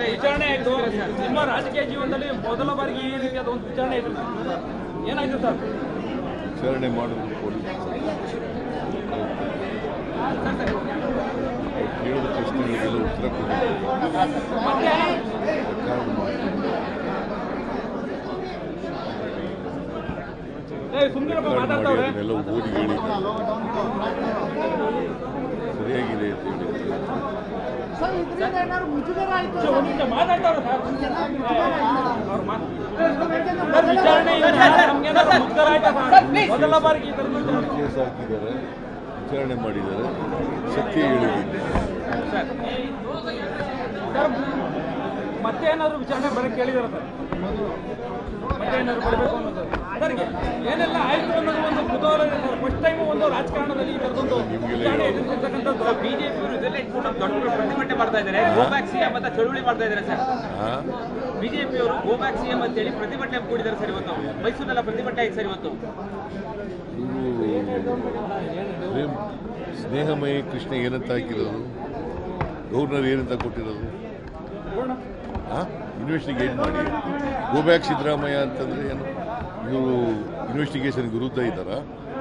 ವಿಚಾರಣೆ ಆಯ್ತು ನಿಮ್ಮ ರಾಜಕೀಯ ಜೀವನದಲ್ಲಿ ಮೊದಲ ಬಾರಿಗೆ ಈ ರೀತಿಯಾದ ಒಂದು ವಿಚಾರಣೆ ಆಯ್ತು ಏನಾಯ್ತು ಸರ್ ವಿಚಾರಣೆ ಮಾಡೋದು ಪೊಲೀಸ್ ಕೇಳಿದ ಪ್ರಶ್ನೆಗಳಿಗೆಲ್ಲ ಉತ್ತರ ಕೊಡಬೇಕು ಸರ್ಕಾರದ ಮಾತು. ಏ ಸುಮ್ಮನೆ ರೆಕಾರ್ಡ್ ಮಾಡಿ ಮಾತಾಡ್ತಾವ್ರೆ ಅದನ್ನೆಲ್ಲ ಓದಿ ಹೇಳಿ ಸರಿಯಾಗಿದೆ ಅಂತ ಹೇಳಿ ಸರ್ ಇದರಿಂದ ಏನಾದ್ರು ಮುಜುಗರ ಆಯ್ತು ಛೆ, ಒಂದ್ ನಿಮಿಷ ಮಾತಾಡ್ತಾವ್ರೆ ಸರ್ ಅವ್ರು ಮಾತ್- ಸರ್ ಸರ್ ವಿಚಾರಣೆ ನಮ್ಗೇನಾದ್ರು ಮುಗ್ಧರ ಆಯ್ತಾ ಸರ್ ಮೊದಲ ಬಾರಿಗೆ ಈ ಥರದ ವಿಚಾರಣೆ ಕೇಸ್ ಹಾಕಿದ್ದಾರೆ ವಿಚಾರಣೆ ಮಾಡಿದ್ದಾರೆ ಸತ್ಯ ಹೇಳಿದ್ದೀನಿ ಸರ್ ಸರ್ ಮತ್ತೆ ಏನಾದ್ರು ವಿಚಾರಣೆ ಬರಕ್ಕೆ ಕೇಳಿದಾರೆ ಸರ್ ಮತ್ತೆ ಏನಾದ್ರು ಬರಬೇಕು ಅನ್ನೋದು ಸರ್ ಏನೆಲ್ಲ ಆಯ್ತು ಅನ್ನೋದು ಒಂದು ಕುತೂಹಲ ಇದೆ ಸರ್ ಫಸ್ಟ್ ಟೈಮ್ ಒಂದು ರಾಜಕಾರಣದಲ್ಲಿ ಈ ಥರದೊಂದು ನಿಮ್ಗೆಲ್ಲ ವಿಚಾರಣೆ ಎದುರಿಸಿರ್ತಕ್ಕಂಥದ್ದು ಬಿಜೆಪಿ ಅವರು ಇದೆಲ್ಲ ಇಟ್ಕೊಂಡು ದೊಡ್ಡ ಪ್ರತಿಭಟನೆ ಮಾಡ್ತಾ ಇದ್ದಾರೆ ಗೋಬ್ಯಾಕ್ ಸಿಎಂ ಅಂತ ಚಳುವಳಿ ಮಾಡ್ತಾ ಇದ್ದಾರೆ ಸರ್ ಹಾಂ ಬಿಜೆಪಿ ಅವರು ಗೋಬ್ಯಾಕ್ ಸಿಎಂ ಅಂತ ಹೇಳಿ ಪ್ರತಿಭಟನೆ ಕೂಡಿದ್ದಾರೆ ಸರ್ ಇವತ್ತು ಮೈಸೂರಿನೆಲ್ಲ ಪ್ರತಿಭಟನೆ ಆಯ್ತು ಸರ್ ಇವತ್ತು ಇವರು ಪ್ರೇಮ್ ಸ್ನೇಹಮಯಿ ಕೃಷ್ಣ ಏನಂತ ಹಾಕಿರೋದು ಗವರ್ನರ್ ಏನಂತ ಕೊಟ್ಟಿರೋದು ಹಾಂ ಇನ್ವೆಸ್ಟಿಗೇಟ್ ಮಾಡಿ ಗೋ ಬ್ಯಾಕ್ ಸಿದ್ದರಾಮಯ್ಯ ಅಂತಂದ್ರೆ ಏನು ಇವರು ಇನ್ವೆಸ್ಟಿಗೇಷನ್ ವಿರುದ್ಧ ಇದ್ದಾರಾ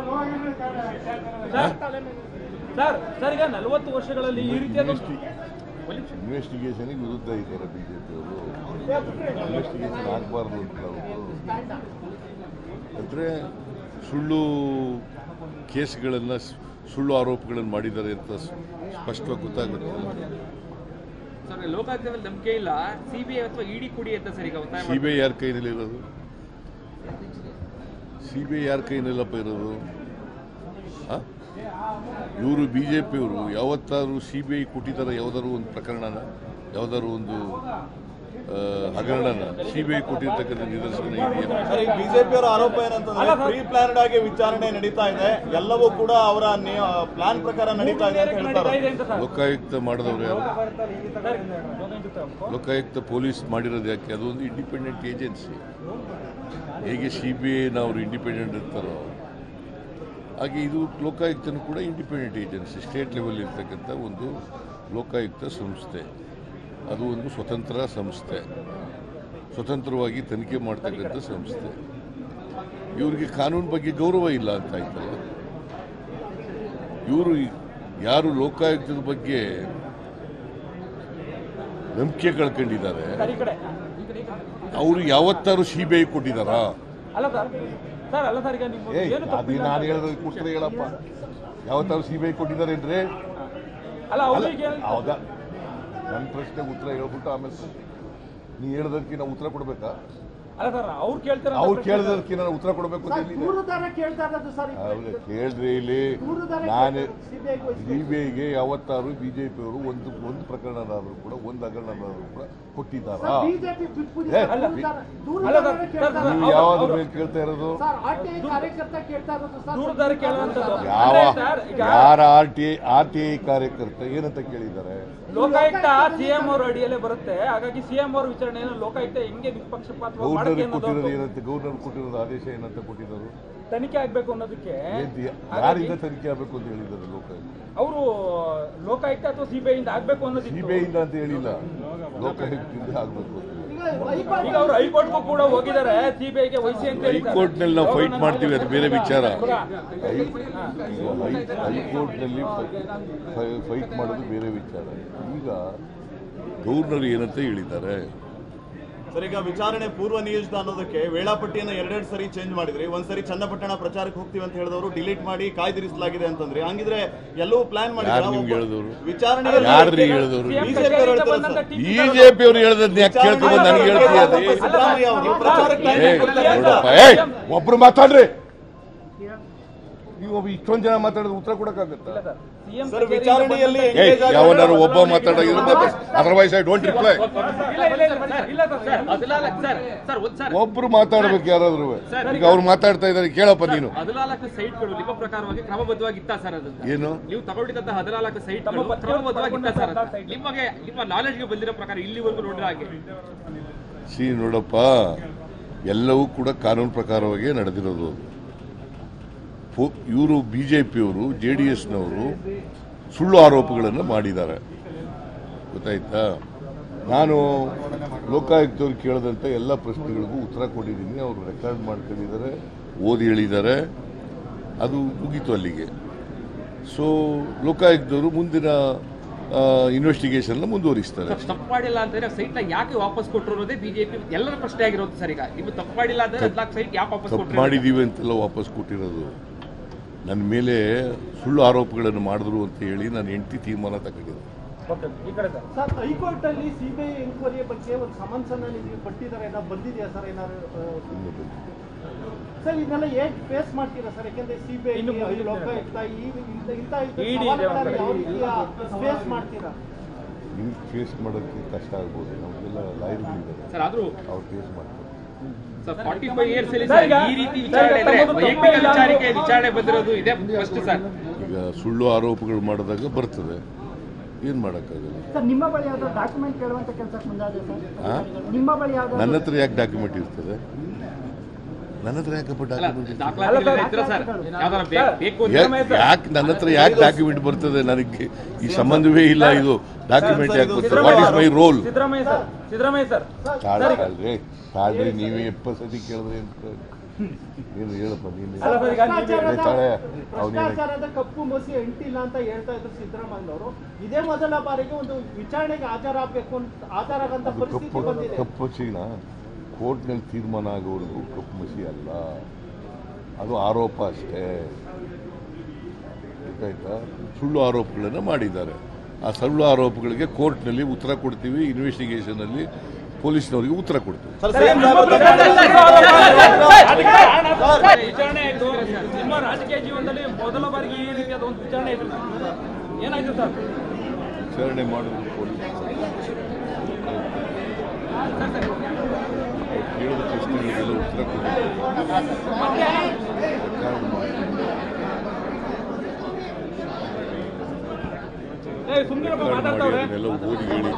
ಸರ್ ಸರ್ ಸರ್ ಈಗ ನಲವತ್ತು ವರ್ಷಗಳಲ್ಲಿ ಈ ರೀತಿಯಾದ ಇನ್ವೆಸ್ಟಿಗೇಷನ್ಗೆ ವಿರುದ್ಧ ಇದ್ದಾರೆ ಬಿಜೆಪಿಯವರು ಇನ್ವೆಸ್ಟಿಗೇಷನ್ ಆಗಬಾರ್ದು ಅಂತ ಅವರು ಅಂದರೆ ಸುಳ್ಳು ಕೇಸ್ಗಳನ್ನು ಸುಳ್ಳು ಆರೋಪಗಳನ್ನು ಮಾಡಿದ್ದಾರೆ ಅಂತ ಸ್- ಸ್ಪಷ್ಟವಾಗಿ ಗೊತ್ತಾಗುತ್ತೆ ಸರ್ ಲೋಕಾಯುಕ್ತ ಮೇಲೆ ನಂಬಿಕೆ ಇಲ್ಲ ಸಿಬಿಐ ಅಥವಾ ಇಡಿ ಕೊಡಿ ಅಂತ ಸರ್ ಈಗ ಒತ್ತಾಯ ಸಿ ಬಿ ಐ ಯಾರ ಕೈನಲ್ಲಿರೋದು ಸಿ ಬಿ ಐ ಯಾರ ಕೈನಲ್ಲಪ್ಪ ಇರೋದು ಇವರು ಬಿ ಜೆ ಪಿಯವರು ಯಾವತ್ತಾದ್ರು ಸಿ ಬಿ ಐ ಕೊಟ್ಟಿದ್ದಾರೆ ಯಾವ್ದಾದ್ರು ಒಂದು ಪ್ರಕರಣನ ಯಾವ್ದಾದ್ರು ಒಂದು ಆ, ಹಗರಣನ ಸಿ ಬಿ ಐ ಕೊಟ್ಟಿರ್ತಕ್ಕಂಥ ನಿದರ್ಶನ ಇದೆಯಾ ಸರ್ ಈ ಬಿಜೆಪಿಯವರ ಆರೋಪ ಏನಂತಂದ್ರೆ ಅಲ್ಲ ಸರ್. ಪ್ರೀ ಪ್ಲಾನ್ಡ್ ಆಗಿ ವಿಚಾರಣೆ ನಡೀತಾ ಇದೆ ಎಲ್ಲವೂ ಕೂಡ ಅವರ ಪ್ಲಾನ್ ಪ್ರಕಾರ ನಡೀತಾ ಇದೆ ಅಂತ ನಡೀತಾ ಹೇಳ್ತಾರೆ ಇದೆ ಅಂತ ಸರ್ ಲೋಕಾಯುಕ್ತ ಮಾಡಿದವರು ಯಾರು ಸರ್, ಲೋಕಾಯುಕ್ತ ಅಪ್ಪ. ಲೋಕಾಯುಕ್ತ ಪೊಲೀಸ್ ಮಾಡಿರೋದು ಯಾಕೆ ಅದು ಒಂದು ಇಂಡಿಪೆಂಡೆಂಟ್ ಏಜೆನ್ಸಿ ಹೇಗೆ ಸಿ ಬಿ ಐನ ಅವರು ಇಂಡಿಪೆಂಡೆಂಟ್ ಇರ್ತಾರೋ ಹಾಗೆ ಇದು ಲೋಕಾಯುಕ್ತನೂ ಕೂಡ ಇಂಡಿಪೆಂಡೆಂಟ್ ಏಜೆನ್ಸಿ ಸ್ಟೇಟ್ ಲೆವೆಲ್ ಇರ್ತಕ್ಕಂಥ ಒಂದು ಲೋಕಾಯುಕ್ತ ಸಂಸ್ಥೆ ಅದು ಒಂದು ಸ್ವತಂತ್ರ ಸಂಸ್ಥೆ ಸ್ವತಂತ್ರವಾಗಿ ತನಿಖೆ ಮಾಡ್ತಕ್ಕಂಥ ಸಂಸ್ಥೆ ಇವರಿಗೆ ಕಾನೂನು ಬಗ್ಗೆ ಗೌರವ ಇಲ್ಲ ಅಂತ ಆಯ್ತಲ್ಲ ಇವರು ಯಾರು ಲೋಕಾಯುಕ್ತದ ಬಗ್ಗೆ ನಂಬಿಕೆ ಕಳ್ಕೊಂಡಿದ್ದಾರೆ ಸರ್ ಈ ಕಡೆ ಈ ಕಡೆ ಈ ಕಡೆ. ಅವರು ಯಾವತ್ತಾರು ಸಿ ಬಿ ಐ ಕೊಟ್ಟಿದ್ದಾರಾ ಅಲ್ಲ ಸರ್ ಸರ್ ಅಲ್ಲ ಸರ್ ಈಗ ನಿಮ್ಮ ಏ ಏನು ಅದು ತಪ್ಪಿಲ್ಲ ನಾನು ಅಂತ. ಹೇಳಿದ್ರೆ ಕೊಟ್ಟರೆ ಹೇಳಪ್ಪ ಯಾವತ್ತಾರು ಸಿ ಬಿ ಐ ಕೊಟ್ಟಿದ್ದಾರೆ ಅಂದ್ರೆ ಅಲ್ಲ ಅಲ್ಲ ಅವರಿಗೆ ಹೌದಾ ನನ್ನ ಪ್ರಶ್ನೆಗೆ ಉತ್ತರ ಹೇಳ್ಬಿಟ್ಟು ಆಮೇಲೆ ನೀ ಹೇಳ್ದಕ್ಕೆ ನಾವು ಉತ್ತರ ಕೊಡ್ಬೇಕಾ ಅಲ್ಲ ಸರ್ ಅವ್ರು ಕೇಳ್ತಾರೆ ಅವ್ರು ಕೇಳಿದಕ್ಕೆ ನಾನು ಉತ್ತರ ಕೊಡಬೇಕು ಅಂತ ಸರ್ ಎಲ್ಲಿದೆ ದೂರುದಾರ ಕೇಳ್ತಾ ಇರೋದು ಸರ್ ಅವ್ರು ಕೇಳ್ರಿ ಇಲ್ಲಿ ದೂರುದಾರ ನಾನು ಸಿಬಿಐ ಸಿ ಬಿ ಐಗೆ ಯಾವತ್ತಾರು ಬಿಜೆಪಿ ಅವರು ಒಂದು ಒಂದು ಪ್ರಕರಣನಾದರೂ ಕೂಡ ಒಂದು ಹಗರಣನಾದರೂ ಕೂಡ ಕೊಟ್ಟಿದ್ದಾರಾ ಬಿಜೆಪಿ ಬಿಟ್ಬಿಡಿ ಏ, ಸರ್, ಬಿ- ದೂರುದಾರ ಅಲ್ಲ ದೂರುದಾರ ಸರ್, ಕೇಳ್ತಾ ಸರ್, ಇರೋದು. ನೀವು ಅವ್ರು- ಯಾವ್ದ್ರ ಅವ್ರು- ಮೇಲೆ ಕೇಳ್ತಾ ಇರೋದು ಸರ್ ಆರ್ ಟಿ ಐ ಕಾರ್ಯಕರ್ತ ಕೇಳ್ತಾ ಇರೋದು ಸರ್ ದೂರುದಾರ ಕೇಳುವಂಥದ್ದು ಯಾವ ಅಂದ್ರೆ ಸರ್ ಈಗ ಯಾರ R T R T I ಕಾರ್ಯಕರ್ತ ಏನಂತ ಕೇಳಿದ್ದಾರೆ ಲೋಕಾಯುಕ್ತ ಸಿಎಂ ಅವ್ರ ಅಡಿಯಲ್ಲೇ ಬರುತ್ತೆ ಹಾಗಾಗಿ ಸಿಎಂ ಅವ್ರ ವಿಚಾರಣೆಯನ್ನು ಲೋಕಾಯುಕ್ತ ಹೆಂಗೆ ನಿಷ್ಪಕ್ಷಪಾತವಾಗಿ ಗೌರ್ನರ್ ಮಾಡಕ್ಕೆ ಕೊಟ್ಟಿರೋದು ಅನ್ನೋದು ಏನಂತ ಗೌರ್ನರ್ ಕೊಟ್ಟಿರೋದು ಆದೇಶ ಏನಂತ ಕೊಟ್ಟಿದ್ದಾರೆ ತನಿಖೆ ಆಗ್ಬೇಕು ಅನ್ನೋದಕ್ಕೆ ಏನ್ ದಿ- ಯಾರಿಂದ ತನಿಖೆ ಆಗಬೇಕು ಅಂತ ಹೇಳಿದ್ದಾರೆ ಲೋಕಾಯುಕ್ತ ಅವರು ಲೋಕಾಯುಕ್ತ ಅಥವಾ ಸಿಬಿಐ ಇಂದ ಆಗ್ಬೇಕು ಸಿ ಅನ್ನೋದಿತ್ತು ಬಿ ಐಯಿಂದ ಅಂತ ಹೇಳಿಲ್ಲ ಲೋಕಾಯುಕ್ತದಿಂದ ಆಗಬೇಕು ಅಂತ ಹೇಳಿ. ಈಗ ಹೈಕೋರ್ಟ್ ಈಗ ಅವರು ಹೈಕೋರ್ಟ್ಗೂ ಕೂಡ ಹೋಗಿದ್ದಾರೆ ಸಿಬಿಐಗೆ ವಹಿಸಿ ಅಂತ ಹೇಳಿದ್ದಾರೆ. ಹೈಕೋರ್ಟ್ನಲ್ಲಿ ನಾವು ಫೈಟ್ ಮಾಡ್ತೀವಿ ಅದು ಬೇರೆ ವಿಚಾರ ಇವಾಗ ಹೈ- ಈಗ ಹೈ- ಹೈಕೋರ್ಟ್ನಲ್ಲಿ ಫೈ- ಫೈಟ್ ಮಾಡೋದು ಬೇರೆ ವಿಚಾರ ಈಗ ಗೌರ್ನರ್ ಏನಂತ ಹೇಳಿದ್ದಾರೆ ಸರ್ ಈಗ ವಿಚಾರಣೆ ಪೂರ್ವ ನಿಯೋಜಿತ ಅನ್ನೋದಕ್ಕೆ ವೇಳಾಪಟ್ಟಿಯನ್ನ ಎರಡೆರಡು ಸರಿ ಚೇಂಜ್ ಮಾಡಿದ್ರಿ ಒಂದ್ಸರಿ ಚನ್ನಪಟ್ಟಣ ಪ್ರಚಾರಕ್ಕೆ ಹೋಗ್ತೀವಿ ಅಂತ ಹೇಳಿದವರು ಡಿಲೀಟ್ ಮಾಡಿ ಕಾಯ್ದಿರಿಸಲಾಗಿದೆ ಅಂತಂದ್ರೆ ಹಂಗಿದ್ರೆ ಎಲ್ಲವೂ ಪ್ಲಾನ್ ಯಾರು ನಿಮ್ಗೆ ಹೇಳಿದವರು? ವಿಚಾರಣೆ ಯಾರ್ರೀ ಹೇಳಿದವರು? CM ಬಿಜೆಪಿ ಅವರು ಕಚೇರಿಯಿಂದ ಹೇಳ್ತಾರೆ ಬಂದಂತ ಸರ್. ಟೀಕೆ ಬಿಜೆಪಿ ಅವರು ಹೇಳದನ್ನ ಯಾಕೆ ಕೇಳ್ಕೊಂಡು ನನಗೆ ಹೇಳ್ತೀಯ ಅದು? ಸಿದ್ದರಾಮಯ್ಯ ಅವರು ಪ್ರಚಾರಕ್ಕೆ ಏ, time ಕೊಡ್ತಾರೆ ಅಂತ. ನೋಡಪ್ಪ, ಏಯ್, ಒಬ್ರು ಮಾತಾಡ್ರಿ ನೀವು ಒಬ್ಬ ಇಷ್ಟೊಂದು ಜನ ಮಾತಾಡಿದ್ರೆ ಉತ್ತರ ಕೊಡಕ್ಕಾಗತ್ತಾ ಸಿಎಂ ಸರ್ ವಿಚಾರಣೆಯಲ್ಲಿ ಏಯ್ engage ಆಗಿರೋ- ಯಾವನಾರು ಒಬ್ಬ ಮಾತಾಡೋದು ಅದರ್ವೈಸ್ ಐ ಡೋಂಟ್ ರಿಪ್ಲೈ ಇಲ್ಲ ಇಲ್ಲ ಇಲ್ಲ ಇಲ್ಲ ಸರ್ ಹದಿನಾಲ್ಕು ಸರ್ ಸರ್ ಒಂದ್ ಸರ್ ಒಬ್ರು ಮಾತಾಡ್ಬೇಕು ಯಾರಾದ್ರೂ ಈಗ ಅವ್ರು ಮಾತಾಡ್ತಾ ಇದ್ದಾರೆ ಕೇಳಪ್ಪ ನೀನು ಹದಿನಾಲ್ಕು ಸೈಟ್ಗಳು ನಿಮ್ಮ ಪ್ರಕಾರವಾಗಿ ಕ್ರಮಬದ್ಧವಾಗಿತ್ತ ಸರ್ ಅದು ಏನು ನೀವು ತಗೊಂಡಿದ್ದಂತ ಹದಿನಾಲ್ಕು ಸೈಟ್ಗಳು ತಮ್ಮ ಕ್ರಮಬದ್ಧವಾಗಿತ್ತ ಸರ್ ಅದು? site. ನಿಮಗೆ ನಿಮ್ಮ ನಾಲೆಜ್ಗೆ ಬಂದಿರೋ ಪ್ರಕಾರ ಇಲ್ಲಿವರೆಗೂ ನೋಡಿದ್ರೆ ಹಾಗೆ ಸಿ ನೋಡಪ್ಪ ಎಲ್ಲವೂ ಕೂಡ ಕಾನೂನು ಪ್ರಕಾರವಾಗಿ ನಡೆದಿರೋದು ಇವರು ಬಿ ಜೆ ಪಿಯವರು ಜೆ ಡಿ ಎಸ್ನವರು ಸುಳ್ಳು ಆರೋಪಗಳನ್ನು ಮಾಡಿದ್ದಾರೆ ಗೊತ್ತಾಯ್ತಾ ನಾನು ಲೋಕಾಯುಕ್ತವ್ರು ಕೇಳಿದಂಥ ಎಲ್ಲ ಪ್ರಶ್ನೆಗಳಿಗೂ ಉತ್ತರ ಕೊಟ್ಟಿದ್ದೀನಿ ಅವರು ರೆಕಾರ್ಡ್ ಮಾಡ್ಕೊಂಡಿದ್ದಾರೆ ಓದಿ ಹೇಳಿದ್ದಾರೆ ಅದು ಮುಗೀತು ಅಲ್ಲಿಗೆ ಸೊ ಲೋಕಾಯುಕ್ತವರು ಮುಂದಿನ ಇನ್ವೆಸ್ಟಿಗೇಷನ್ನ ಮುಂದುವರಿಸ್ತಾರೆ ಸರ್ ತಪ್ಪು ಮಾಡಿಲ್ಲ ಅಂತಂದ್ರೆ ಸೈಟ್ ನ ಯಾಕೆ ವಾಪಸ್ ಕೊಟ್ಟರು ಅನ್ನೋದೇ ಬಿಜೆಪಿ ಎಲ್ಲರ ಪ್ರಶ್ನೆ ಆಗಿರೋದು ಸರ್ ಈಗ ನೀವು ತಪ್ಪು ಮಾಡಿಲ್ಲ ಅಂದ್ರೆ ಹದಿನಾಲ್ಕು ಸೈಟ್ ಯಾಕೆ ವಾಪಸ್ ತಪ್ಪು ಕೊಟ್ಟರು ಮಾಡಿದ್ದೀವಿ ಅಂತೆಲ್ಲ ವಾಪಸ್ ಕೊಟ್ಟಿರೋದು ನನ್ನ ಮೇಲೆ ಸುಳ್ಳು ಆರೋಪಗಳನ್ನು ಮಾಡಿದ್ರು ಅಂತ ಹೇಳಿ ನಾನು ಹೆಂಡತಿ ತೀರ್ಮಾನ ತಗೊಂಡಿದ್ದೆ ಓಕೆ ಈ ಕಡೆ ಸರ್ ಸರ್ ಹೈಕೋರ್ಟ್ ಅಲ್ಲಿ ಸಿಬಿಐ ಎನ್ಕ್ವೈರಿ ಬಗ್ಗೆ ಒಂದು ಸಮನ್ಸ್ ಅನ್ನ ನಿಮಗೆ ಕೊಟ್ಟಿದ್ದಾರೆ ಏನಾದ್ರು ಬಂದಿದೆಯಾ ಸರ್ ಏನಾದ್ರು ಸುಮ್ನೆ ಬಂದು. ಸರ್ ಇದನ್ನೆಲ್ಲ ಹೇಗ್ ಫೇಸ್ ಮಾಡ್ತೀರಾ ಸರ್ ಯಾಕಂದ್ರೆ ಸಿಬಿಐ ಇನ್ನು ಮುಂದೆ ಲೋಕಾಯುಕ್ತ ಈ ಇಂಥ ಇಂಥ ED ಇದೆ ಒಂದ್ ಕಡೆ. ಯಾವ ರೀತಿಯ ಫೇಸ್ ಮಾಡ್ತೀರಾ ನಿಮ್ಗೆ ಫೇಸ್ ಮಾಡೋಕ್ಕೆ ಕಷ್ಟ ಆಗ್ಬೋದು ನಮಗೆಲ್ಲ ಲಾಯರ್ಗಳಿದ್ದಾರೆ ಸರ್ ಆದ್ರೂ ಅವ್ರು ಫೇಸ್ ಮಾಡ್ತಾರೆ ಸರ್ ಫಾರ್ಟಿ ಫೈವ್ ಇಯರ್ಸ್ ಅಲ್ಲಿ ಸರ್, ಸರ್ ಈಗ- ಈ ರೀತಿ ವಿಚಾರಣೆ ಇದ್ರೆ ತಮ್ಮದು ವೈಯಕ್ತಿಕ ತಪ್ಪೇ ಇಲ್ಲ ವಿಚಾರಕ್ಕೆ ಅಂದ್ರು- ವಿಚಾರಣೆ ಬಂದಿರೋದು ಇದೆ ಫಸ್ಟ್ ಸರ್ ಈಗ ಸುಳ್ಳು ಆರೋಪಗಳು ಮಾಡಿದಾಗ ಬರ್ತದೆ ಏನು ಮಾಡೋಕ್ಕಾಗಲ್ಲ ಸರ್ ನಿಮ್ಮ ಬಳಿ ಯಾವ್ದೋ ಡಾಕ್ಯುಮೆಂಟ್ ಕೇಳುವಂತ ಕೆಲಸಕ್ಕೆ ಮುಂದಾದೆ ಆ? ಸರ್ ನಿಮ್ಮ ಬಳಿ ಯಾವ್ದೋ ನನ್ನ ಹತ್ರ ಯಾಕೆ ಡಾಕ್ಯುಮೆಂಟ್ ಇರ್ತದೆ ನನ್ನ ಹತ್ರ ಯಾಕಪ್ಪ ಅಲ್ಲ ಡಾಕ್ಯುಮೆಂಟ್ ಇರ್ತದೆ ದಾಖಲಾತಿಗಳು ಇದ್ರೆ ಸರ್ ಯಾವ್ದಾರ ಬೇ- ಬೇಕು ಅಂತ ಯಾಕೆ ನನ್ನ ಹತ್ರ ಯಾಕೆ ಡಾಕ್ಯುಮೆಂಟ್ ಬರ್ತದೆ ನನಗೆ ಈ ಸಂಬಂಧವೇ ಇಲ್ಲ ಇದು ಡಾಕ್ಯುಮೆಂಟ್ ಯಾಕೆ ಬರ್ತದೆ what is my role Siddaramaiah sir Siddaramaiah sir ತಾಳ್ರಿ ತಾಳ್ರಿ ನೀವೇ ಎಪ್ಪತ್ತು ಸತಿ ಕೇಳಿದ್ರೆ ಅಂತ ಏನು ಹೇಳಪ್ಪ ನೀನು ಅಲ್ಲ ಸರ್, ಈಗ ನೀವು- ಏ, ತಾಳೆ ಅವ್ನು ಭ್ರಷ್ಟಾಚಾರದ ಕಪ್ಪು ಮಸಿ ಅಂಟಿಲ್ಲ ಅಂತ ಹೇಳ್ತಾ ಇದ್ರು ಸಿದ್ದರಾಮಯ್ಯ ಅವರು ಇದೇ ಮೊದಲ ಬಾರಿಗೆ ಒಂದು ವಿಚಾರಣೆಗೆ ಹಾಜರಾಗಬೇಕು ಅಂತ ಹಾಜರಾಗಂತ ಅದು ಪರಿಸ್ಥಿತಿ ಕಪ್ಪು ಬಂದಿದೆ ಕಪ್ಪು ಹಸಿನ ಕೋರ್ಟ್ನಲ್ಲಿ ತೀರ್ಮಾನ ಆಗೋವರೆಗೂ ಕಪ್ಪು ಮಸಿ ಅಲ್ಲ ಅದು ಆರೋಪ ಅಷ್ಟೇ ಗೊತ್ತಾಯ್ತಾ ಸುಳ್ಳು ಆರೋಪಗಳನ್ನು ಮಾಡಿದ್ದಾರೆ ಆ ಸುಳ್ಳು ಆರೋಪಗಳಿಗೆ ಕೋರ್ಟ್ನಲ್ಲಿ ಉತ್ತರ ಕೊಡ್ತೀವಿ ಇನ್ವೆಸ್ಟಿಗೇಷನಲ್ಲಿ ಪೊಲೀಸ್ನವರಿಗೆ ಉತ್ತರ ಕೊಡ್ತೀವಿ ಸರ್ ಸೇಮ್ ವಿಚಾರಣೆ ಆಯ್ತು ನಿಮ್ಮ ರಾಜಕೀಯ ಜೀವನದಲ್ಲಿ ಮೊದಲ ಬಾರಿಗೆ ಈ ರೀತಿಯಾದ ಒಂದು ವಿಚಾರಣೆ ಆಯ್ತು ಏನಾಯ್ತು ಸರ್ ವಿಚಾರಣೆ ಮಾಡಿದ್ರು ಪೊಲೀಸ್ ಕೇಳಿದ ಪ್ರಶ್ನೆಗಳಿಗೆಲ್ಲ ಉತ್ತರ ಕೊಡ್ತೀವಿ ರೆಕಾರ್ಡ್ ಮಾಡಿ ಏ ಸುಮ್ಮನೆ ರೆಕಾರ್ಡ್ ಮಾಡಿ ಮಾತಾಡ್ತಾವ್ರೆ ಅದನ್ನೆಲ್ಲ ಓದಿ ಹೇಳಿ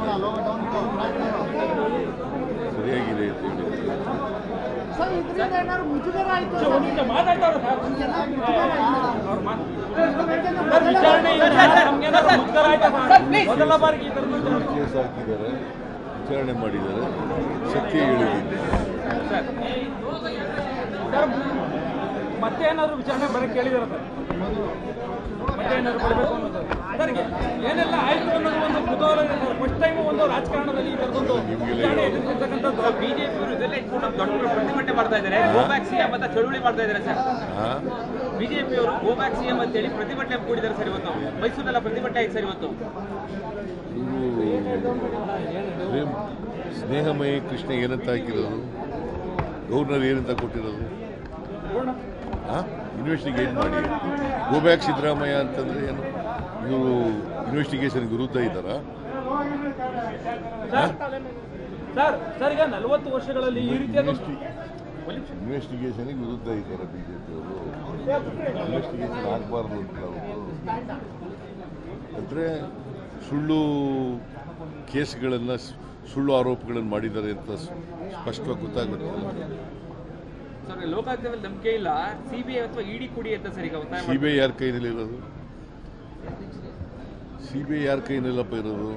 ಸರಿಯಾಗಿದೆ ಅಂತ ಹೇಳಿ ಸರ್ ಇದರಿಂದ ಏನಾದ್ರು ಮುಜುಗರ ಆಯ್ತು ಒಂದ್ ನಿಮಿಷ ಮಾತಾಡ್ತಾವ್ರೆ ಸರ್ ಅವ್ರು ಮಾತ್- ಯಾಕಂದ್ರೆ ಸರ್ ವಿಚಾರಣೆ ಇದೆ. ನಮ್ಗೇನಾದ್ರು ಮುಜುಗರ ಆಯ್ತಾ ಸರ್? ಮೊದಲ ಬಾರಿಗೆ ಈ ಥರದ ವಿಚಾರಣೆ. ಕೇಸ್ ಹಾಕಿದ್ದಾರೆ ವಿಚಾರಣೆ ಮಾಡಿದ್ದಾರೆ ಸತ್ಯ ಹೇಳಿದ್ದೀನಿ ಸರ್ ಸರ್ ಮತ್ತೆ ಏನಾದ್ರು ವಿಚಾರಣೆ ಬರಕ್ಕೆ ಕೇಳಿದಾರೆ ಸರ್ ಮತ್ತೆ ಏನಾದ್ರು ಕೊಡಬೇಕು ಅನ್ನೋದು ಸರ್ ಏನೆಲ್ಲ ಆಯ್ತು ಅನ್ನೋದು ಒಂದು ಕುತೂಹಲ ಇದೆ ಸರ್ ಫಸ್ಟ್ ಟೈಮ್ ಒಂದು ರಾಜಕಾರಣದಲ್ಲಿ ಈ ಥರದೊಂದು ನಿಮ್ಗೆಲ್ಲ ವಿಚಾರಣೆ ಎದುರಿಸಿರ್ತಕ್ಕಂಥದ್ದು ಬಿಜೆಪಿ ಅವರು ಇದೆಲ್ಲ ಇಟ್ಕೊಂಡು ದೊಡ್ಡ ಪ್ರತಿಭಟನೆ ಮಾಡ್ತಾ ಇದ್ದಾರೆ ಗೋಬ್ಯಾಕ್ ಸಿಎಂ ಅಂತ ಚಳುವಳಿ ಮಾಡ್ತಾ ಇದ್ದಾರೆ ಸರ್ ಹಾ ಬಿಜೆಪಿ ಅವರು ಗೋಬ್ಯಾಕ್ ಸಿಎಂ ಅಂತ ಹೇಳಿ ಪ್ರತಿಭಟನೆ ಕೂಡಿದ್ದಾರೆ ಸರ್ ಇವತ್ತು ಮೈಸೂರಿನೆಲ್ಲ ಪ್ರತಿಭಟನೆ ಆಯ್ತು ಸರ್ ಇವತ್ತು ಇವರು ಪ್ರೇಮ್ ಸ್ನೇಹಮಯಿ ಕೃಷ್ಣ ಏನಂತ ಹಾಕಿರೋದು ಗವರ್ನರ್ ಏನಂತ ಕೊಟ್ಟಿರೋದು ಇನ್ವೆಸ್ಟಿಗೇಟ್ ಮಾಡಿ ಗೋಬ್ಯಾಕ್ ಸಿದ್ದರಾಮಯ್ಯ ಅಂತಂದ್ರೆ ಏನು ಇವರು ಇನ್ವೆಸ್ಟಿಗೇಷನ್ ವಿರುದ್ಧ ಇದ್ದಾರಾ ಸರ್ ಸರ್ ಈಗ ನಲವತ್ತು ವರ್ಷಗಳಲ್ಲಿ ಈ ರೀತಿಯಾದ ಇನ್ವೆಸ್ಟಿಗೇಷನ್ಗೆ ವಿರುದ್ಧ ಇದ್ದಾರೆ ಬಿಜೆಪಿಯವರು ಇನ್ವೆಸ್ಟಿಗೇಷನ್ ಆಗಬಾರ್ದು ಅಂತ ಅವರು ಅಂದರೆ ಸುಳ್ಳು ಕೇಸ್ಗಳನ್ನು ಸುಳ್ಳು ಆರೋಪಗಳನ್ನು ಮಾಡಿದ್ದಾರೆ ಅಂತ ಸ್ಪಷ್ಟವಾಗಿ ಗೊತ್ತಾಗುತ್ತೆ ಸರ್ ಲೋಕಾಯುಕ್ತದಲ್ಲಿ ನಂಬಿಕೆ ಇಲ್ಲ ಸಿಬಿಐ ಅಥವಾ ಇಡಿ ಕುಡಿ ಅಂತ ಸರ್ ಈಗ ಒತ್ತಾಯ ಸಿ ಮಾಡ್ತಾರೆ. ಬಿ ಐ ಯಾರ ಕೈನಲ್ಲಿ ಇರೋದು ಸಿ ಬಿ ಐ ಯಾರ ಕೈನಲ್ಲಪ್ಪ ಇರೋದು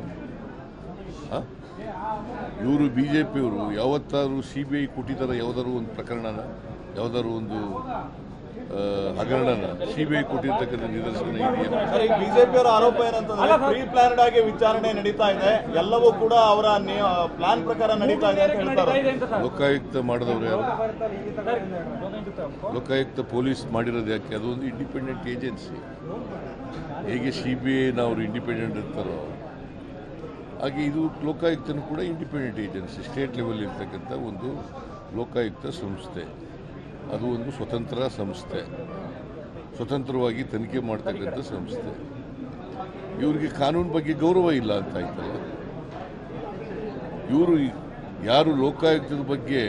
ಇವರು ಬಿ ಜೆ ಪಿಯವರು ಯಾವತ್ತಾದ್ರೂ ಸಿ ಬಿ ಐ ಕೊಟ್ಟಿದ್ದಾರೆ ಯಾವ್ದಾದ್ರು ಒಂದು ಪ್ರಕರಣನ ಯಾವ್ದಾದ್ರು ಒಂದು ಆ, ಹಗರಣನ ಸಿ ಬಿ ಐ ಕೊಟ್ಟಿರ್ತಕ್ಕಂಥ ನಿದರ್ಶನ ಇದೆಯಾ ಸರ್ ಈಗ ಬಿಜೆಪಿ ಅವರ ಆರೋಪ ಏನಂತಂದ್ರೆ ಪ್ರೀ ಪ್ಲಾನ್ಡ್ ಆಗಿ ವಿಚಾರಣೆ ನಡೀತಾ ಇದೆ ಎಲ್ಲವೂ ಕೂಡ ಅವರ ಪ್ಲಾನ್ ಪ್ರಕಾರ ನಡೀತಾ ಇದೆ ಅಂತ ಹೇಳ್ತಾರೆ ಇದೆ ಅಂತ ಸರ್ ಲೋಕಾಯುಕ್ತ ಮಾಡಿದವರು ಯಾರು ಸರ್, ಲೋಕಾಯುಕ್ತ ಲೋಕಾಯುಕ್ತ ಪೊಲೀಸ್ ಮಾಡಿರೋದು ಯಾಕೆ ಅದು ಒಂದು ಇಂಡಿಪೆಂಡೆಂಟ್ ಏಜೆನ್ಸಿ ಹೇಗೆ ಸಿ ಬಿ ಐ ನಾವು ಇಂಡಿಪೆಂಡೆಂಟ್ ಇರ್ತಾರೋ ಹಾಗೆ ಇದು ಲೋಕಾಯುಕ್ತನೂ ಕೂಡ ಇಂಡಿಪೆಂಡೆಂಟ್ ಏಜೆನ್ಸಿ ಸ್ಟೇಟ್ ಲೆವೆಲ್ ಇರ್ತಕ್ಕಂಥ ಒಂದು ಲೋಕಾಯುಕ್ತ ಸಂಸ್ಥೆ ಅದು ಒಂದು ಸ್ವತಂತ್ರ ಸಂಸ್ಥೆ ಸ್ವತಂತ್ರವಾಗಿ ತನಿಖೆ ಮಾಡ್ತಕ್ಕಂಥ ಸಂಸ್ಥೆ ಇವ್ರಿಗೆ ಕಾನೂನು ಬಗ್ಗೆ ಗೌರವ ಇಲ್ಲ ಅಂತ ಆಯ್ತಲ್ಲ ಇವರು ಯಾರು ಲೋಕಾಯುಕ್ತದ ಬಗ್ಗೆ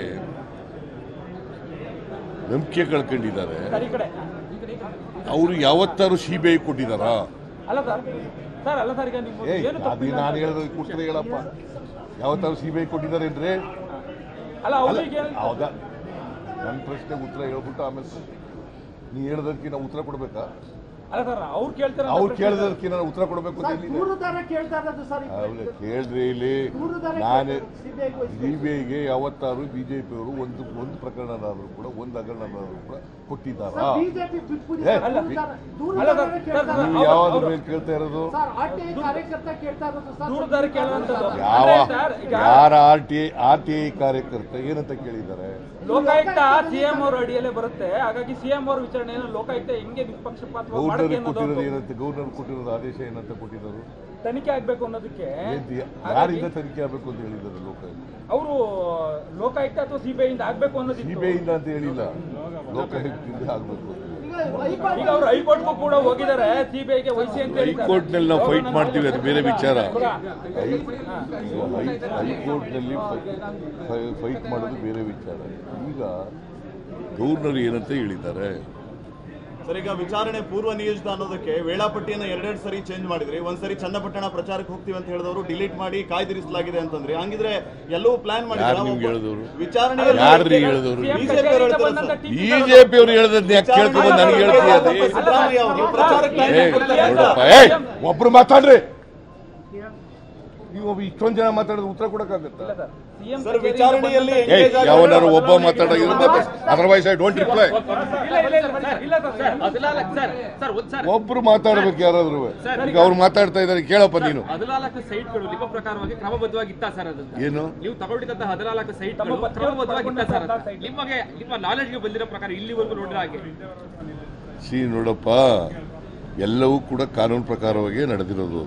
ನಂಬಿಕೆ ಕಳ್ಕೊಂಡಿದ್ದಾರೆ ಸರ್ ಈ ಕಡೆ ಈ ಕಡೆ, ಈ ಕಡೆ. ಅವರು ಯಾವತ್ತಾರು ಸಿ ಬಿ ಐ ಕೊಟ್ಟಿದ್ದಾರಾ ಅಲ್ಲ ಸರ್ ಸರ್ ಅಲ್ಲ ಸರ್ ಈಗ ನೀವು ಏಯ್ ಏನು ಅದು ತಪ್ಪಿಲ್ಲ ನಾನು ಹೇಳೋದು ಕೊಡ್ತಾರೆ ಹೇಳಪ್ಪ ಯಾವತ್ತಾರು ಸಿ ಬಿ ಐ ಕೊಟ್ಟಿದ್ದಾರೆ ಅಂದ್ರೆ ಅಲ್ಲ ಅಲ್ಲ ಅವ್ರಿಗೆ ಹೌದಾ ನನ್ನ ಪ್ರಶ್ನೆಗೆ ಉತ್ತರ ಹೇಳ್ಬಿಟ್ಟು ಆಮೇಲೆ ನೀ ಹೇಳೋದಕ್ಕೆ ನಾವು ಉತ್ತರ ಕೊಡ್ಬೇಕಾ ಅಲ್ಲ ಸರ್ ಅವ್ರು ಕೇಳ್ತಾರೆ ಅವ್ರು ಕೇಳಿದಕ್ಕೆ ನಾನು ಉತ್ತರ ಕೊಡಬೇಕು ಅಂತ ಸರ್ ಎಲ್ಲಿದೆ ದೂರುದಾರ ಕೇಳ್ತಾ ಇರೋದು ಸರ್ ಅವ್ರೆ ಕೇಳ್ರಿ ಇಲ್ಲಿ ದೂರುದಾರ ನಾನೇ ಸಿಬಿಐ ಸಿ ಬಿ ಐಗೆ ಯಾವತ್ತಾರು ಬಿಜೆಪಿ ಅವರು ಒಂದು ಒಂದು ಪ್ರಕರಣನಾದರೂ ಕೂಡ ಒಂದು ಹಗರಣನಾದರೂ ಕೂಡ ಕೊಟ್ಟಿದ್ದಾರಾ ಬಿಜೆಪಿ ಬಿಟ್ಬಿಡಿ ಏ, ಸರ್, ಅಲ್ಲ, ದೂರುದಾರ- ಅಲ್ಲ ದೂರುದಾರನೇ ಸರ್, ಕೇಳ್ತಾ ಸರ್, ಇರೋದು. ನೀವು ಅವ್ರು- ಯಾವ್ದ್ರ ಅವ್ರು- ಮೇಲೆ ಕೇಳ್ತಾ ಇರೋದು ಸರ್ ಆರ್ ಟಿ ಐ ಕಾರ್ಯಕರ್ತ ಕೇಳ್ತಾ ಇರೋದು ಸರ್ ದೂರುದಾರ ಕೇಳುವಂಥದ್ದು ಯಾವ ಅಂದ್ರೆ ಸರ್, ಈಗ ಯಾರ R T R T I ಕಾರ್ಯಕರ್ತ ಏನಂತ ಕೇಳಿದ್ದಾರೆ ಲೋಕಾಯುಕ್ತ ಸಿಎಂ ಅವ್ರ ಅಡಿಯಲ್ಲೇ ಬರುತ್ತೆ ಹಾಗಾಗಿ ಸಿಎಂ ಅವ್ರ ವಿಚಾರಣೆಯನ್ನು ಲೋಕಾಯುಕ್ತ ಹೆಂಗೆ ನಿಷ್ಪಕ್ಷಪಾತವಾಗಿ ಗೌರ್ನರ್ ಮಾಡುತ್ತೆ ಅನ್ನೋದು ಕೊಟ್ಟಿರೋದು ಒಂದು ಏನಂತ ಗೌರ್ನರ್ ಕೊಟ್ಟಿರೋದು ಆದೇಶ ಏನಂತ ಕೊಟ್ಟಿದ್ದಾರೆ ತನಿಖೆ ಆಗ್ಬೇಕು ಅನ್ನೋದಕ್ಕೆ ಏನ್ ದಿ- ಯಾರಿಂದ ತನಿಖೆ ಆಗಬೇಕು ಅಂತ ಹೇಳಿದ್ದಾರೆ ಲೋಕಾಯುಕ್ತ ಅವರು ಲೋಕಾಯುಕ್ತ ಅಥವಾ ಸಿಬಿಐ ಇಂದ ಆಗ್ಬೇಕು ಅನ್ನೋದಿತ್ತು ಸಿಬಿಐ ಇಂದ ಅಂತ ಹೇಳಿಲ್ಲ ಲೋಕಾಯುಕ್ತದಿಂದ ಆಗಬೇಕು ಅಂತ ಹೇಳಿ. ಈಗ ಹೈಕೋರ್ಟ್ ಈಗ ಅವರು ಹೈಕೋರ್ಟ್ಗೂ ಕೂಡ ಹೋಗಿದ್ದಾರೆ ಸಿಬಿಐಗೆ ವಹಿಸಿ ಅಂತ ಹೇಳಿದ್ದಾರೆ. ಹೈಕೋರ್ಟ್ನಲ್ಲಿ ನಾವು ಫೈಟ್ ಮಾಡ್ತೀವಿ ಅದು ಬೇರೆ ವಿಚಾರ ಕೂಡ ಹೈ ಈಗ ಹೈ ಹೈಕೋರ್ಟ್ನಲ್ಲಿ ಫೈಟ್ ಮಾಡೋದು ಬೇರೆ ವಿಚಾರ ಈಗ ಗವರ್ನರ್ ಏನಂತ ಹೇಳಿದ್ದಾರೆ ಸರ್ ಈಗ ವಿಚಾರಣೆ ಪೂರ್ವ ನಿಯೋಜಿತ ಅನ್ನೋದಕ್ಕೆ ವೇಳಾಪಟ್ಟಿಯನ್ನ ಎರಡೆರಡು ಸರಿ ಚೇಂಜ್ ಮಾಡಿದ್ರಿ ಒಂದ್ಸರಿ ಚನ್ನಪಟ್ಟಣ ಪ್ರಚಾರಕ್ಕೆ ಹೋಗ್ತೀವಿ ಅಂತ ಹೇಳಿದವರು ಡಿಲೀಟ್ ಮಾಡಿ ಕಾಯ್ದಿರಿಸಲಾಗಿದೆ ಅಂತಂದ್ರೆ ಹಂಗಿದ್ರೆ ಎಲ್ಲವೂ ಪ್ಲಾನ್ ಯಾರು ನಿಮ್ಗೆ ಹೇಳಿದವರು ವಿಚಾರಣೆ ಯಾರ್ರೀ ಹೇಳಿದವರು CM BJP ಕಚೇರಿಯಿಂದ ಹೇಳ್ತಾರೆ ಬಂದಂತ ಸರ್. ಟಿವಿ ಬಿಜೆಪಿ ಅವರು ಹೇಳದನ್ನ ಯಾಕೆ ಕೇಳ್ಕೊಂಡು ನನಗೆ ಹೇಳ್ತೀಯ ಅದೇ? ಸಿದ್ದರಾಮಯ್ಯ ಅವರು ಪ್ರಚಾರಕ್ಕೆ ಏ, time ಕೊಡ್ತಾರೆ. ನೋಡಪ್ಪ ಏ ಒಬ್ರು ಮಾತಾಡ್ರಿ ನೀವು ಒಬ್ಬ ಇಷ್ಟೊಂದು ಜನ ಮಾತಾಡಿದ್ರೆ ಉತ್ತರ ಕೊಡಕ್ಕಾಗತ್ತಾ ಸಿಎಂ ಸರ್ ವಿಚಾರಣೆಯಲ್ಲಿ ಏ engage ಆಗಿ- ಯಾವನಾರು ಒಬ್ಬ ಮಾತಾಡೋ ಅದರ್ವೈಸ್ ಐ ಡೋಂಟ್ ರಿಪ್ಲೈ ಇಲ್ಲ ಇಲ್ಲ ಇಲ್ಲ ಸರ್, ಇಲ್ಲ ಸರ್ ಸರ್ ಹದಿನಾಲ್ಕು ಸರ್ ಸರ್ ಒಂದು ಸರ್ ಒಬ್ರು ಮಾತಾಡ್ಬೇಕು ಯಾರಾದ್ರೂ ಈಗ ಅವ್ರು ಮಾತಾಡ್ತಾ ಇದ್ದಾರೆ ಕೇಳಪ್ಪ ನೀನು ಹದಿನಾಲ್ಕು ಸೈಟ್ಗಳು ನಿಮ್ಮ ಪ್ರಕಾರವಾಗಿ ಕ್ರಮಬದ್ಧವಾಗಿತ್ತ ಸರ್ ಅದನ್ನ ಏನು ನೀವು ತಗೊಂಡಿದ್ದಂತ ಹದಿನಾಲ್ಕು ಸೈಟ್ಗಳು ತಮ್ಮ ಪತ್ರಿಕೆ ಕ್ರಮಬದ್ಧವಾಗಿತ್ತ ಸರ್ ಅದು? ಸೈಟ್. ನಿಮಗೆ ನಿಮ್ಮ ನಾಲೆಡ್ಜ್ಗೆ ಬಂದಿರೋ ಪ್ರಕಾರ ಇಲ್ಲಿವರೆಗೂ ನೋಡಿರೋ ಹಾಗೆ ಸಿ ನೋಡಪ್ಪ ಎಲ್ಲವೂ ಕೂಡ ಕಾನೂನು ಪ್ರಕಾರವಾಗಿ ನಡೆದಿರೋದು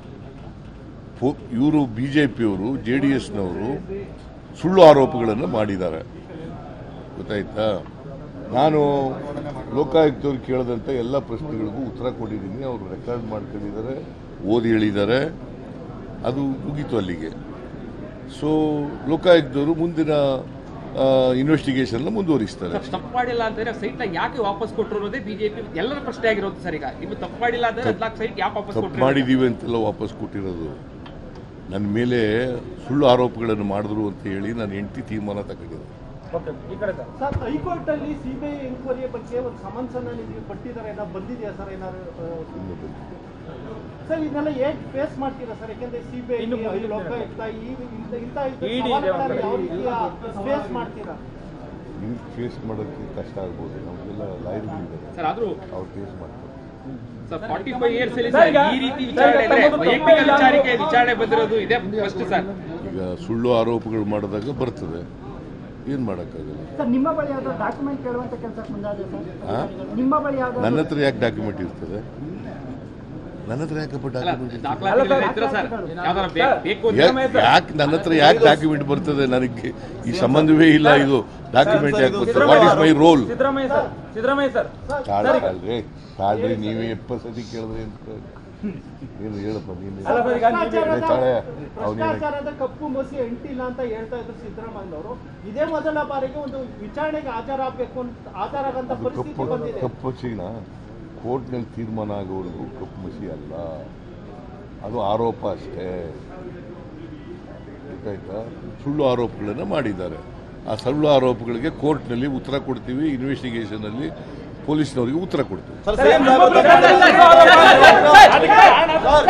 ಇವರು ಬಿ ಜೆ ಪಿಯವರು ಜೆ ಡಿ ಎಸ್ನವರು ಸುಳ್ಳು ಆರೋಪಗಳನ್ನು ಮಾಡಿದ್ದಾರೆ ಗೊತ್ತಾಯ್ತಾ ನಾನು ಲೋಕಾಯುಕ್ತವ್ರು ಕೇಳಿದಂಥ ಎಲ್ಲ ಪ್ರಶ್ನೆಗಳಿಗೂ ಉತ್ತರ ಕೊಟ್ಟಿದ್ದೀನಿ ಅವರು ರೆಕಾರ್ಡ್ ಮಾಡ್ಕೊಂಡಿದ್ದಾರೆ ಓದಿ ಹೇಳಿದ್ದಾರೆ ಅದು ಮುಗೀತು ಅಲ್ಲಿಗೆ ಸೊ ಲೋಕಾಯುಕ್ತವರು ಮುಂದಿನ ಇನ್ವೆಸ್ಟಿಗೇಷನ್ ಮುಂದುವರಿಸ್ತಾರೆ ಸರ್ ತಪ್ಪು ಮಾಡಿಲ್ಲ ಅಂತಂದ್ರೆ ಸೈಟ್ ನ ಯಾಕೆ ವಾಪಸ್ ಕೊಟ್ಟರು ಅನ್ನೋದೇ ಬಿಜೆಪಿ ಎಲ್ಲರ ಪ್ರಶ್ನೆ ಆಗಿರೋದು ಸರ್ ಈಗ ನೀವು ತಪ್ಪು ಮಾಡಿಲ್ಲ ಅಂದ್ರೆ ಹದಿನಾಲ್ಕು ಸೈಟ್ ಯಾಕೆ ವಾಪಸ್ ತಪ್ಪು ಕೊಟ್ಟರು ಮಾಡಿದ್ದೀವಿ ಅಂತೆಲ್ಲ ವಾಪಸ್ ಕೊಟ್ಟಿರೋದು ನನ್ನ ಮೇಲೆ ಸುಳ್ಳು ಆರೋಪಗಳನ್ನು ಮಾಡಿದ್ರು ಅಂತ ಹೇಳಿ ನಾನು ಹೆಂಡತಿ ತೀರ್ಮಾನ ತಗೊಂಡಿದ್ದೆ ಓಕೆ ಈ ಕಡೆ ಸರ್ ಸರ್ ಹೈಕೋರ್ಟ್ ಅಲ್ಲಿ ಸಿಬಿಐ ಎನ್ಕ್ವೈರಿ ಬಗ್ಗೆ ಒಂದು ಸಮನ್ಸ್ ಅನ್ನ ನೀವು ಕೊಟ್ಟಿದ್ದಾರೆ ಏನಾದ್ರು ಬಂದಿದೆಯಾ ಸರ್ ಏನಾದ್ರು ಇನ್ನು ಬಂದಿಲ್ಲ. ಸರ್ ಇದನ್ನೆಲ್ಲ ಹೇಗ್ ಫೇಸ್ ಮಾಡ್ತೀರಾ ಸರ್ ಯಾಕಂದ್ರೆ ಸಿಬಿಐ ಇನ್ನು ಮುಂದಿನ ಲೋಕಾಯುಕ್ತ ಈ ಇಂಥ ಇಂಥ ED ಇದೆ ಸವಾಲುಗಳನ್ನ ಒಂದು ಯಾವ ರೀತಿಯ ಫೇಸ್ ಮಾಡ್ತೀರಾ ನಿಮ್ಗೆ ಫೇಸ್ ಮಾಡೋಕ್ಕೆ ಕಷ್ಟ ಆಗ್ಬೋದು ನಮಗೆಲ್ಲ ಲಾಯರ್ಗಳಿದ್ದಾರೆ ಸರ್ ಆದ್ರೂ ಅವ್ರು ಫೇಸ್ ಮಾಡ್ತಾರೆ ಸರ್ ಫಾರ್ಟಿ ಫೈವ್ ಇಯರ್ಸ್ ಅಲ್ಲಿ ಸರ್, ಸರ್ ಈಗ- ಈ ರೀತಿ ಸರ್, ವಿಚಾರಣೆ ಈಗ ಅಂದ್ರೆ ತಮ್ಮದು ವೈಯಕ್ತಿಕ ತಪ್ಪು ಇಲ್ಲ ವಿಚಾರಕ್ಕೆ ಅನ್ನೋ- ವಿಚಾರಣೆ ಬಂದಿರೋದು ಇದೆ ಫಸ್ಟ್ ಸರ್ ಈಗ ಸುಳ್ಳು ಆರೋಪಗಳು ಮಾಡಿದಾಗ ಬರ್ತದೆ ಏನು ಮಾಡೋಕ್ಕಾಗಲ್ಲ ಸರ್ ನಿಮ್ಮ ಬಳಿ ಯಾವ್ದೋ ಡಾಕ್ಯುಮೆಂಟ್ ಕೇಳುವಂತ ಕೆಲಸಕ್ಕೆ ಮುಂದಾದೆ ಆ? ಸರ್ ನಿಮ್ಮ ಬಳಿ ಯಾವ್ದೋ ನನ್ನ ಹತ್ರ ಯಾಕೆ ಡಾಕ್ಯುಮೆಂಟ್ ಇರ್ತದೆ ನನ್ನ ಹತ್ರ ಯಾಕಪ್ಪ ಅಲ್ಲ ಡಾಕ್ಯುಮೆಂಟ್ ಇರ್ತದೆ ದಾಖಲಾತಿಗಳು ಇದ್ರೆ ಸರ್ ಯಾವ್ದಾರ ಬೇ- ಬೇಕು ಅಂತ ಯಾಕೆ ಯಾಕೆ ನನ್ನ ಹತ್ರ ಯಾಕೆ ಡಾಕ್ಯುಮೆಂಟ್ ಬರ್ತದೆ ನನಗೆ ಈ ಸಂಬಂಧವೇ ಇಲ್ಲ ಇದು ಡಾಕ್ಯುಮೆಂಟ್ ಯಾಕೆ ಬರ್ತದೆ what is my role Siddaramaiah sir Siddaramaiah sir ತಾಳ್ರಿ ತಾಳ್ರಿ ನೀವೇ ಎಪ್ಪತ್ತು ಸತಿ ಕೇಳಿದ್ರಿ ಅಂತ ಏನು ಹೇಳಪ್ಪ ನೀನು ಅಲ್ಲ ಸರ್, ಈಗ ನೀವು- ಭ್ರಷ್ಟಾಚಾರದ- ತಾಳೆ, ಅವ್ನು ಭ್ರಷ್ಟಾಚಾರದ ಕಪ್ಪು ಮಸಿ ಅಂಟಿಲ್ಲ ಅಂತ ಹೇಳ್ತಾ ಇದ್ರು ಸಿದ್ದರಾಮಯ್ಯ ಅವರು ಇದೇ ಮೊದಲ ಬಾರಿಗೆ ಒಂದು ವಿಚಾರಣೆಗೆ ಹಾಜರಾಗಬೇಕು ಅಂತ ಹಾಜರಾಗಂತ ಅದು ಪರಿಸ್ಥಿತಿ ಕಪ್ಪು ಬಂದಿದೆ ಕಪ್ಪು ಮಸಿನ ಕೋರ್ಟ್ನಲ್ಲಿ ತೀರ್ಮಾನ ಆಗೋವರೆಗೂ ಕಪ್ಪು ಮಸಿ ಅಲ್ಲ ಅದು ಆರೋಪ ಅಷ್ಟೇ ಗೊತ್ತಾಯ್ತಾ ಸುಳ್ಳು ಆರೋಪಗಳನ್ನು ಮಾಡಿದ್ದಾರೆ ಆ ಸುಳ್ಳು ಆರೋಪಗಳಿಗೆ ಕೋರ್ಟ್ನಲ್ಲಿ ಉತ್ತರ ಕೊಡ್ತೀವಿ ಇನ್ವೆಸ್ಟಿಗೇಷನಲ್ಲಿ ಪೊಲೀಸ್ನವರಿಗೆ ಉತ್ತರ ಕೊಡ್ತೀವಿ ಸರ್ ಸರ್, ಸೇಮ್ ನಿಮ್ಮ ಸಾಹೇಬ್ ಪ್ರಕಾರ-